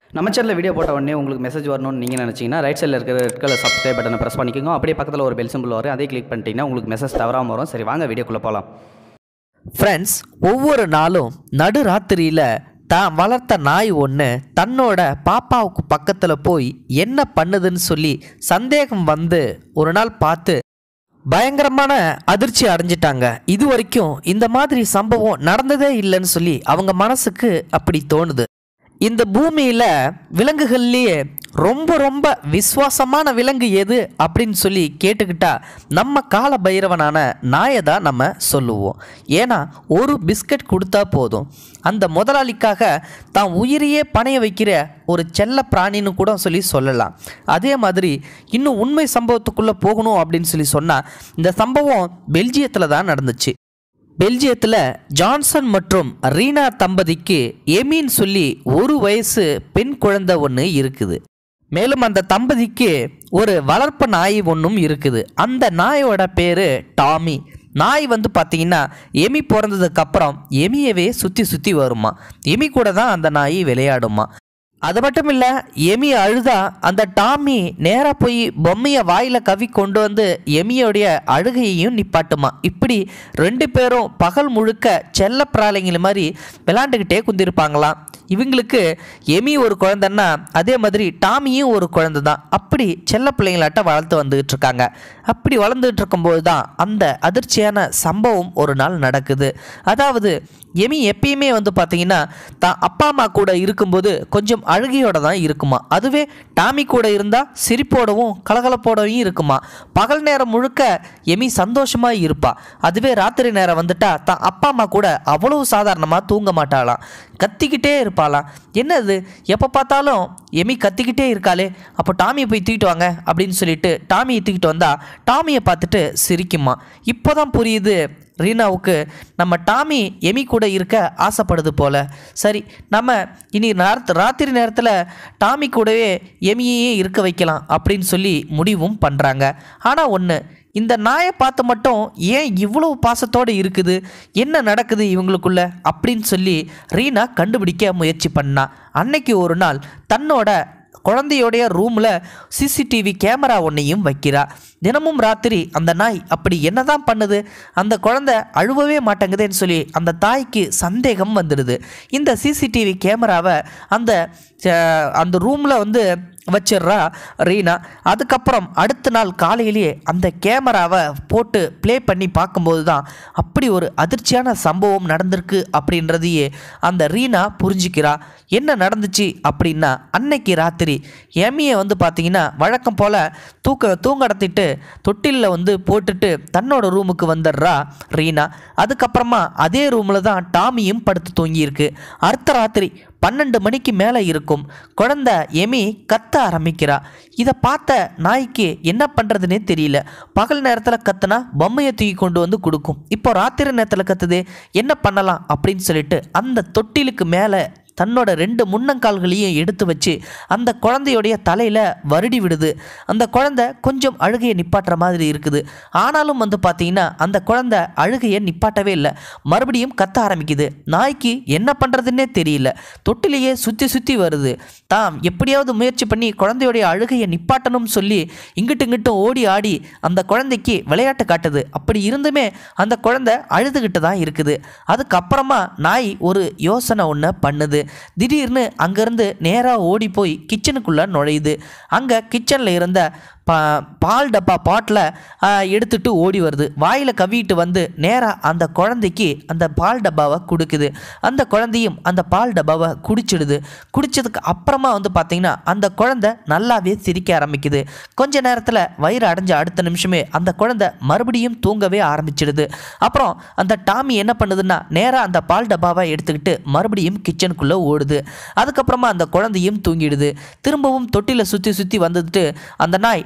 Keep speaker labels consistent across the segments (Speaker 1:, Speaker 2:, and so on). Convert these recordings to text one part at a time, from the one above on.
Speaker 1: நம்ம சேனலில் வீடியோ போட்ட உடனே உங்களுக்கு மெசேஜ் வரணும்னு நீங்கள் நினச்சிங்கன்னா ரைட் சைடில் இருக்கிற ரெட் கலர் சப்ஸ்கிரைப் பட்டனை ப்ரெஸ் பண்ணிக்கோங்க அப்படியே பக்கத்தில் ஒரு பெல் சிம்பிள் வரும் அதே கிளிக் பண்ணிட்டீங்கன்னா உங்களுக்கு மெசேஜ் தவறாமல் வரும் சரி வாங்க வீடியோக்குள்ளே போகலாம்
Speaker 2: ஃப்ரெண்ட்ஸ் ஒவ்வொரு நாளும் நடுராத்திரியில் தான் வளர்த்த நாய் ஒன்று தன்னோட பாப்பாவுக்கு பக்கத்தில் போய் என்ன பண்ணுதுன்னு சொல்லி சந்தேகம் வந்து ஒரு நாள் பார்த்து பயங்கரமான அதிர்ச்சி அடைஞ்சிட்டாங்க இது வரைக்கும் இந்த மாதிரி சம்பவம் நடந்ததே இல்லைன்னு சொல்லி அவங்க மனசுக்கு அப்படி தோணுது இந்த பூமியில் விலங்குகள்லேயே ரொம்ப ரொம்ப விசுவாசமான விலங்கு எது அப்படின்னு சொல்லி கேட்டுக்கிட்டா நம்ம கால பைரவனான நாயை தான் நம்ம சொல்லுவோம் ஏன்னா ஒரு பிஸ்கட் கொடுத்தா போதும் அந்த முதலாளிக்காக தான் உயிரையே பணைய வைக்கிற ஒரு செல்ல பிராணின்னு கூட சொல்லி சொல்லலாம் அதே மாதிரி இன்னும் உண்மை சம்பவத்துக்குள்ளே போகணும் அப்படின்னு சொல்லி சொன்னால் இந்த சம்பவம் பெல்ஜியத்தில் தான் நடந்துச்சு பெல்ஜியத்தில் ஜான்சன் மற்றும் ரீனா தம்பதிக்கு எமின்னு சொல்லி ஒரு வயசு பெண் குழந்தை ஒன்று இருக்குது மேலும் அந்த தம்பதிக்கு ஒரு வளர்ப்பு நாய் ஒன்றும் இருக்குது அந்த நாயோட பேர் டாமி நாய் வந்து பார்த்தீங்கன்னா எமி பிறந்ததுக்கப்புறம் எமியவே சுற்றி சுற்றி வருமா எமி கூட தான் அந்த நாய் விளையாடுமா அது மட்டும் இல்லை எமி அழுதா அந்த டாமி நேராக போய் பொம்மையை வாயில் கவி கொண்டு வந்து எமியோடைய அழுகையையும் நிப்பாட்டுமா இப்படி ரெண்டு பேரும் பகல் முழுக்க செல்ல பிராளைங்கள மாதிரி விளாண்டுக்கிட்டே குந்திருப்பாங்களாம் இவங்களுக்கு எமி ஒரு குழந்தைன்னா அதே மாதிரி டாமியும் ஒரு குழந்தை தான் அப்படி செல்ல பிள்ளைங்களாட்ட வளர்த்து வந்துகிட்டு இருக்காங்க அப்படி வளர்ந்துட்டு இருக்கும்போது தான் அந்த அதிர்ச்சியான சம்பவம் ஒரு நாள் நடக்குது அதாவது எமி எப்பயுமே வந்து பார்த்தீங்கன்னா தான் அப்பா அம்மா கூட இருக்கும்போது கொஞ்சம் அழுகையோட தான் இருக்குமா அதுவே டாமி கூட இருந்தால் சிரிப்போடவும் கலகலப்போடவும் இருக்குமா பகல் நேரம் முழுக்க எமி சந்தோஷமாக இருப்பா அதுவே ராத்திரி நேரம் வந்துட்டா தான் அப்பா அம்மா கூட அவ்வளவு சாதாரணமாக தூங்க மாட்டாளாம் கத்திக்கிட்டே இருப்பாளாம் என்னது எப்போ பார்த்தாலும் எமி கத்திக்கிட்டே இருக்காளே அப்போ டாமியை போய் தூக்கிட்டு வாங்க அப்படின்னு சொல்லிட்டு டாமியை தூக்கிட்டு வந்தா டாமியை பார்த்துட்டு சிரிக்குமா இப்போ தான் புரியுது ரீனாவுக்கு நம்ம டாமி எமி கூட இருக்க ஆசைப்படுது போல சரி நம்ம இனி நேரத்து ராத்திரி நேரத்தில் டாமி கூடவே எமியையே இருக்க வைக்கலாம் அப்படின்னு சொல்லி முடிவும் பண்ணுறாங்க ஆனால் ஒன்று இந்த நாயை பார்த்து மட்டும் ஏன் இவ்வளவு பாசத்தோடு இருக்குது என்ன நடக்குது இவங்களுக்குள்ள அப்படின்னு சொல்லி ரீனா கண்டுபிடிக்க முயற்சி பண்ணா அன்னைக்கு ஒரு நாள் தன்னோட குழந்தையோடைய ரூமில் சிசிடிவி கேமரா ஒன்றையும் வைக்கிறா தினமும் ராத்திரி அந்த நாய் அப்படி என்னதான் பண்ணுது அந்த குழந்தை அழுவவே மாட்டேங்குதேன்னு சொல்லி அந்த தாய்க்கு சந்தேகம் வந்துடுது இந்த சிசிடிவி கேமராவை அந்த அஹ், அந்த ரூமில் வந்து வச்சிடுறா ரீனா அதுக்கப்புறம் அடுத்த நாள் காலையிலேயே அந்த கேமராவை போட்டு ப்ளே பண்ணி பார்க்கும்போது தான் அப்படி ஒரு அதிர்ச்சியான சம்பவம் நடந்திருக்கு அப்படின்றதையே அந்த ரீனா புரிஞ்சுக்கிறா என்ன நடந்துச்சு அப்படின்னா அன்னைக்கு ராத்திரி எமியை வந்து பார்த்தீங்கன்னா வழக்கம் போல் தூக்க தூங்கடத்திட்டு தொட்டிலில் வந்து போட்டுட்டு தன்னோட ரூமுக்கு வந்துடுறா ரீனா அதுக்கப்புறமா அதே ரூமில் தான் டாமியும் படுத்து தூங்கியிருக்கு அடுத்த ராத்திரி பன்னெண்டு மணிக்கு மேலே இருக்கும் குழந்தை எமி கத்த ஆரம்பிக்கிறா இதை பார்த்த நாய்க்கு என்ன பண்ணுறதுனே தெரியல பகல் நேரத்தில் கத்துனா பொம்மையை தூக்கி கொண்டு வந்து கொடுக்கும் இப்போ ராத்திரி நேரத்தில் கத்துதே என்ன பண்ணலாம் அப்படின்னு சொல்லிட்டு அந்த தொட்டிலுக்கு மேலே தன்னோட ரெண்டு முன்னங்கால்களையும் எடுத்து வச்சு அந்த குழந்தையுடைய தலையில் வருடி விடுது அந்த குழந்தை கொஞ்சம் அழுகையை நிப்பாட்டுற மாதிரி இருக்குது ஆனாலும் வந்து பார்த்தீங்கன்னா அந்த குழந்தை அழுகையை நிப்பாட்டவே இல்லை மறுபடியும் கத்த ஆரம்பிக்குது நாய்க்கு என்ன பண்ணுறதுன்னே தெரியல தொட்டிலேயே சுற்றி சுற்றி வருது தாம் எப்படியாவது முயற்சி பண்ணி குழந்தையுடைய அழுகையை நிப்பாட்டணும்னு சொல்லி இங்கிட்டு இங்கிட்டும் ஓடி ஆடி அந்த குழந்தைக்கு விளையாட்டு காட்டுது அப்படி இருந்துமே அந்த குழந்தை அழுதுகிட்டு தான் இருக்குது அதுக்கப்புறமா நாய் ஒரு யோசனை ஒன்று பண்ணுது திடீர்னு அங்கேருந்து நேராக ஓடி போய் கிச்சனுக்குள்ளே நுழையுது அங்கே கிச்சனில் இருந்த பா பால் டப்பா பாட்டில் எடுத்துட்டு ஓடி வருது வாயில் கவிட்டு வந்து நேராக அந்த குழந்தைக்கு அந்த பால் டப்பாவை கொடுக்குது அந்த குழந்தையும் அந்த பால் டப்பாவை குடிச்சிடுது குடிச்சதுக்கு அப்புறமா வந்து பார்த்தீங்கன்னா அந்த குழந்தை நல்லாவே சிரிக்க ஆரம்பிக்குது கொஞ்ச நேரத்தில் வயிறு அடைஞ்ச அடுத்த நிமிஷமே அந்த குழந்தை மறுபடியும் தூங்கவே ஆரம்பிச்சிடுது அப்புறம் அந்த டாமி என்ன பண்ணுதுன்னா நேராக அந்த பால் டப்பாவை எடுத்துக்கிட்டு மறுபடியும் கிச்சனுக்குள்ளே ஓடுது அதுக்கப்புறமா அந்த குழந்தையும் தூங்கிடுது திரும்பவும் தொட்டில சுற்றி சுற்றி வந்துட்டு அந்த நாய்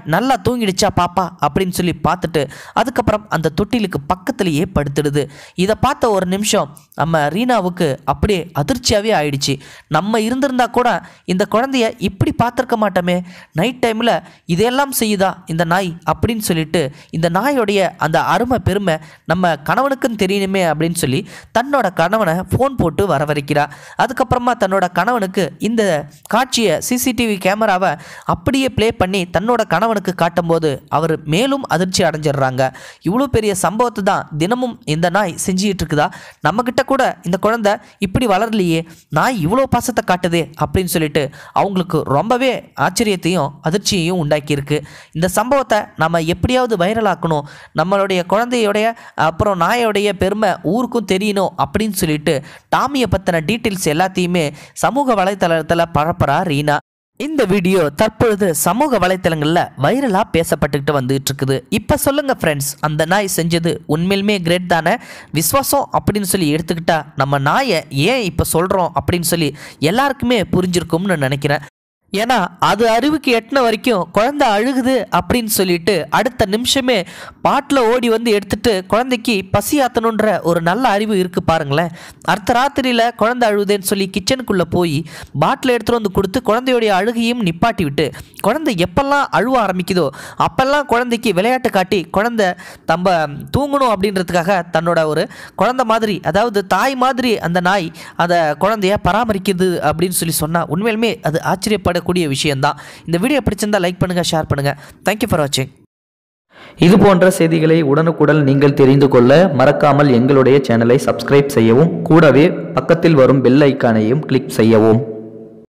Speaker 2: நல்லா தூங்கிடுச்சா பாப்பா அப்படின்னு சொல்லி பார்த்துட்டு அதுக்கப்புறம் அந்த தொட்டிலுக்கு பக்கத்துலேயே படுத்துடுது இதை பார்த்த ஒரு நிமிஷம் நம்ம ரீனாவுக்கு அப்படியே அதிர்ச்சியாகவே ஆயிடுச்சு நம்ம இருந்திருந்தா கூட இந்த குழந்தைய இப்படி பார்த்துருக்க மாட்டோமே நைட் டைமில் இதையெல்லாம் செய்யுதா இந்த நாய் அப்படின்னு சொல்லிட்டு இந்த நாயோடைய அந்த அருமை பெருமை நம்ம கணவனுக்கும் தெரியணுமே அப்படின்னு சொல்லி தன்னோட கணவனை ஃபோன் போட்டு வரவழைக்கிறா அதுக்கப்புறமா தன்னோட கணவனுக்கு இந்த காட்சியை சிசிடிவி கேமராவை அப்படியே ப்ளே பண்ணி தன்னோட கணவனுக்கு காட்டும்போது அவர் மேலும் அதிர்ச்சி அடைஞ்சிடுறாங்க இவ்வளோ பெரிய சம்பவத்தை தான் தினமும் இந்த நாய் செஞ்சுக்கிட்டு இருக்குதா நம்மக்கிட்ட கூட இந்த குழந்தை இப்படி வளரலையே நாய் இவ்வளோ பாசத்தை காட்டுதே அப்படின்னு சொல்லிட்டு அவங்களுக்கு ரொம்பவே ஆச்சரியத்தையும் அதிர்ச்சியையும் உண்டாக்கியிருக்கு இந்த சம்பவத்தை நம்ம எப்படியாவது வைரலாக்கணும் நம்மளுடைய குழந்தையோடைய அப்புறம் நாயோடைய பெருமை ஊருக்கும் தெரியணும் அப்படின்னு சொல்லிட்டு டாமியை பற்றின டீட்டெயில்ஸ் எல்லாத்தையுமே சமூக வலைத்தளத்தில் பரப்புறா ரீனா இந்த வீடியோ தற்பொழுது சமூக வலைத்தளங்களில் வைரலாக பேசப்பட்டுக்கிட்டு வந்துட்டு இருக்குது இப்போ சொல்லுங்கள் ஃப்ரெண்ட்ஸ் அந்த நாய் செஞ்சது உண்மையிலுமே கிரேட் தானே விஸ்வாசம் அப்படின்னு சொல்லி எடுத்துக்கிட்டா நம்ம நாயை ஏன் இப்போ சொல்கிறோம் அப்படின்னு சொல்லி எல்லாருக்குமே புரிஞ்சிருக்கும்னு நினைக்கிறேன் ஏன்னா அது அறிவுக்கு எட்டின வரைக்கும் குழந்தை அழுகுது அப்படின்னு சொல்லிட்டு அடுத்த நிமிஷமே பாட்டில் ஓடி வந்து எடுத்துட்டு குழந்தைக்கு பசி ஆத்தணுன்ற ஒரு நல்ல அறிவு இருக்கு பாருங்களேன் அடுத்த ராத்திரியில் குழந்தை அழுகுதேன்னு சொல்லி கிச்சனுக்குள்ளே போய் பாட்டில் எடுத்துகிட்டு வந்து கொடுத்து குழந்தையுடைய அழுகையும் நிப்பாட்டி விட்டு குழந்தை எப்பெல்லாம் அழுவ ஆரம்பிக்குதோ அப்பெல்லாம் குழந்தைக்கு விளையாட்டு காட்டி குழந்தை தம்ப தூங்கணும் அப்படின்றதுக்காக தன்னோட ஒரு குழந்தை மாதிரி அதாவது தாய் மாதிரி அந்த நாய் அதை குழந்தைய பராமரிக்குது அப்படின்னு சொல்லி சொன்னால் உண்மையிலுமே அது ஆச்சரியப்படக்கூடிய விஷயம்தான் இந்த வீடியோ பிடிச்சிருந்தா லைக் பண்ணுங்கள் ஷேர் பண்ணுங்கள் தேங்க்யூ ஃபார் வாட்சிங்
Speaker 1: இது போன்ற செய்திகளை உடனுக்குடன் நீங்கள் தெரிந்து கொள்ள மறக்காமல் எங்களுடைய சேனலை சப்ஸ்கிரைப் செய்யவும் கூடவே பக்கத்தில் வரும் பெல் ஐக்கானையும் கிளிக் செய்யவும்